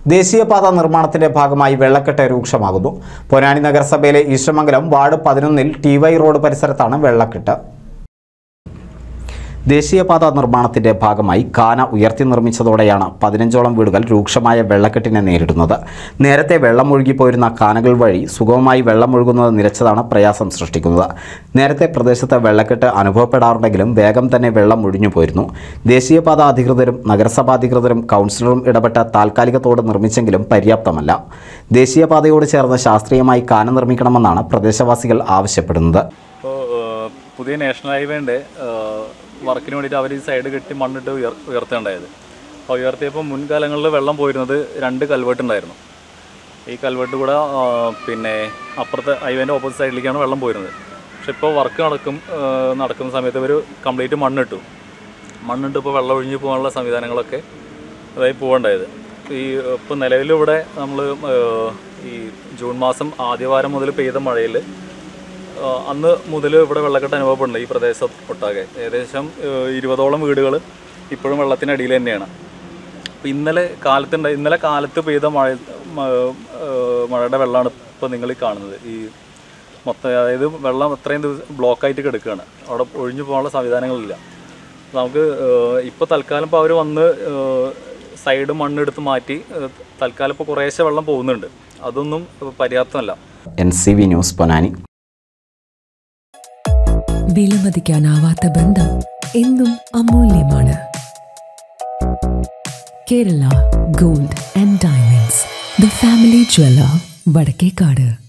ദേശീയപാത നിർമ്മാണത്തിന്റെ ഭാഗമായി വെള്ളക്കെട്ട് രൂക്ഷമാകുന്നു പൊന്നാനി നഗരസഭയിലെ ഈശ്വമംഗലം വാർഡ് പതിനൊന്നിൽ ടി വൈ റോഡ് പരിസരത്താണ് വെള്ളക്കെട്ട് ദേശീയപാത നിർമ്മാണത്തിന്റെ ഭാഗമായി കാന ഉയർത്തി നിർമ്മിച്ചതോടെയാണ് പതിനഞ്ചോളം വീടുകൾ രൂക്ഷമായ വെള്ളക്കെട്ടിനെ നേരിടുന്നത് നേരത്തെ വെള്ളമൊഴുകിപ്പോയിരുന്ന കാനകൾ വഴി സുഗമമായി വെള്ളമൊഴുകുന്നത് നിലച്ചതാണ് പ്രയാസം സൃഷ്ടിക്കുന്നത് നേരത്തെ പ്രദേശത്ത് വെള്ളക്കെട്ട് അനുഭവപ്പെടാറുണ്ടെങ്കിലും വേഗം തന്നെ വെള്ളം ഒഴിഞ്ഞു പോയിരുന്നു ദേശീയപാത അധികൃതരും നഗരസഭാ അധികൃതരും കൗൺസിലറും ഇടപെട്ട താൽക്കാലിക തോട് നിർമ്മിച്ചെങ്കിലും പര്യാപ്തമല്ല ദേശീയപാതയോട് ചേർന്ന് ശാസ്ത്രീയമായി കാന നിർമ്മിക്കണമെന്നാണ് പ്രദേശവാസികൾ ആവശ്യപ്പെടുന്നത് ഇപ്പോൾ പുതിയ നാഷണൽ ഹൈവേൻ്റെ വർക്കിന് വേണ്ടിയിട്ട് അവർ ഈ സൈഡ് കെട്ടി മണ്ണിട്ട് ഉയർ ഉയർത്തേണ്ടായത് അപ്പോൾ ഉയർത്തിയപ്പോൾ മുൻകാലങ്ങളിൽ വെള്ളം പോയിരുന്നത് രണ്ട് കൽവെട്ട് ഉണ്ടായിരുന്നു ഈ കൽവെട്ട് കൂടെ ആ, പിന്നെ അപ്പുറത്തെ ഹൈവേൻ്റെ ഓപ്പോസിറ്റ് സൈഡിലേക്കാണ് വെള്ളം പോയിരുന്നത് പക്ഷെ ഇപ്പോൾ വർക്ക് നടക്കും ആ, നടക്കുന്ന സമയത്ത് ഇവർ കംപ്ലീറ്റ് മണ്ണിട്ടു മണ്ണിട്ട് ഇപ്പോൾ വെള്ളം ഒഴിഞ്ഞു പോകാനുള്ള സംവിധാനങ്ങളൊക്കെ അതായി പോകേണ്ടായത് ഈ ഇപ്പോൾ നിലവിലിവിടെ നമ്മൾ ഈ ജൂൺ മാസം ആദ്യവാരം മുതൽ പെയ്ത മഴയിൽ ആ, അന്ന് മുതൽ ഇവിടെ വെള്ളക്കെട്ട് അനുഭവപ്പെടുന്നുണ്ട് ഈ പ്രദേശം ഒട്ടാകെ ഏകദേശം ഏഹ്, ഇരുപതോളം വീടുകൾ ഇപ്പോഴും വെള്ളത്തിനടിയിൽ തന്നെയാണ് അപ്പോൾ ഇന്നലെ കാലത്തുണ്ട ഇന്നലെ കാലത്ത് പെയ്ത മഴ മ- ഏഹ്, മഴയുടെ വെള്ളമാണ് ഇപ്പോൾ നിങ്ങൾ ഈ കാണുന്നത് ഈ മൊത്തം അതായത് വെള്ളം അത്രയും ദിവസം ബ്ലോക്കായിട്ട് കിടക്കുകയാണ് അവിടെ ഒഴിഞ്ഞു പോകാനുള്ള സംവിധാനങ്ങളില്ല നമുക്ക് ഇപ്പോൾ തൽക്കാലം ഇപ്പോൾ അവർ വന്ന് ഏഹ്, സൈഡ് മണ്ണെടുത്ത് മാറ്റി ഏഹ്, തൽക്കാലം ഇപ്പോൾ കുറേശ്ശെ വെള്ളം പോകുന്നുണ്ട് അതൊന്നും പര്യാപ്തമല്ല N C V news Ponnani വിലമതിക്കാനാവാത്ത ബന്ധം എന്നും അമൂല്യമാണ് Kerala gold and diamonds the family jeweller Vadakkekad